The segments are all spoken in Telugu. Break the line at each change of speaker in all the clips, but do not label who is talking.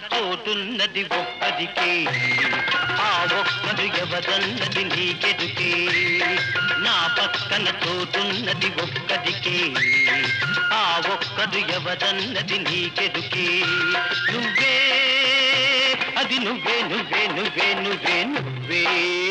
చోటున్నది ఒక్కదికే ఆ ఒక్కడు ఎవరన్నది నీకెదుకే నా పక్కన చోటున్నది ఒక్కదికే ఆ ఒక్కడు ఎవరన్నది నీకెదుకే నువ్వే అది నువ్వే నువ్వే నువ్వే నువ్వే నువ్వే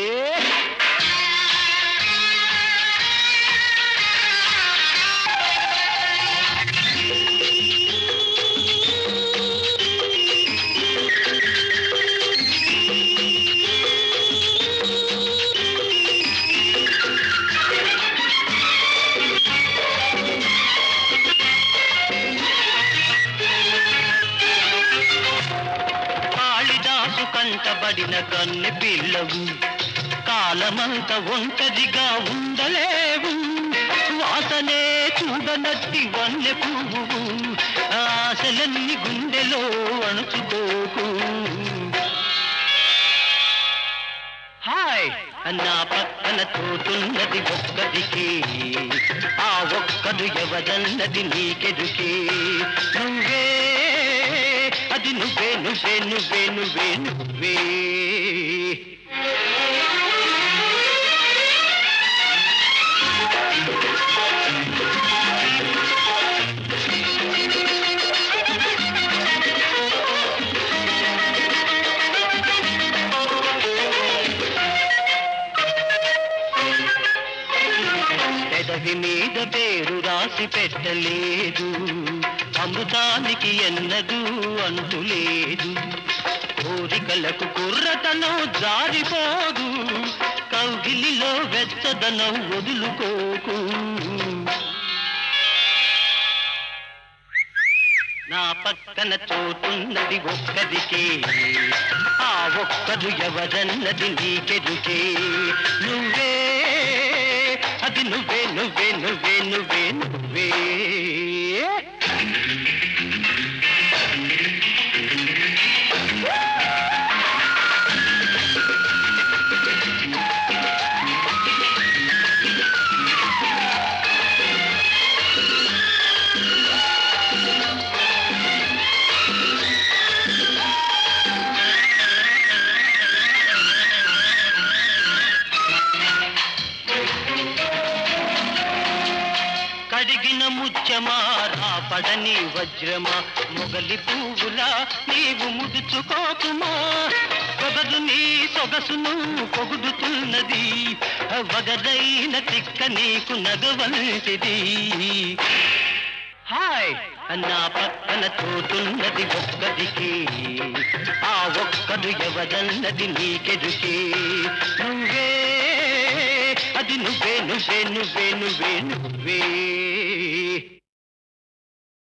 కాళిదాసు కంటబడిన కన్నె పిల్లవు కాలమంత ఒంటరిగా ఉండలేవు వాసనే చూడనట్టి వన్నె పువ్వు ఆశలన్నీ గుండెలో అణుచుకోకు హాయ్ నా పక్కన తోటున్నది ఒక్కదికి ఆ ఒక్కడు ఎవరన్నది నీకెదుకే నువ్వే అది నువ్వే నువ్వే నువ్వే నువ్వే నువ్వే పెదవి మీద పేరు రాసి పెట్టలేదు అమృతానికి ఎన్నదూ అంతులేదు కోరికలకు కుర్రతనం జారిపోదు కౌగిలిలో వెచ్చదనం వదులుకోకు నా పక్కన చోటున్నది ఒక్కదికే ఆ ఒక్కడు ఎవరన్నది నీకెదుకే నువ్వే అది నువ్వే నువ్వే నువ్వే నువ్వే నువ్వే కడిగిన ముత్యమా రాపడని వజ్రమా మొగలి పువ్వులా నీవు ముదుచుకోకుమా పొగదు నీ సొగసును పొగుడుతున్నది వగదైన తిక్క నీకు నగవంటిది హాయ్ నా పక్కన తోటున్నది ఒక్కదికి ఆ ఒక్కడు ఎవరన్నది నీకెదుకే నువ్వే అది నువ్వే నువ్వే నువ్వే నువ్వే నువ్వే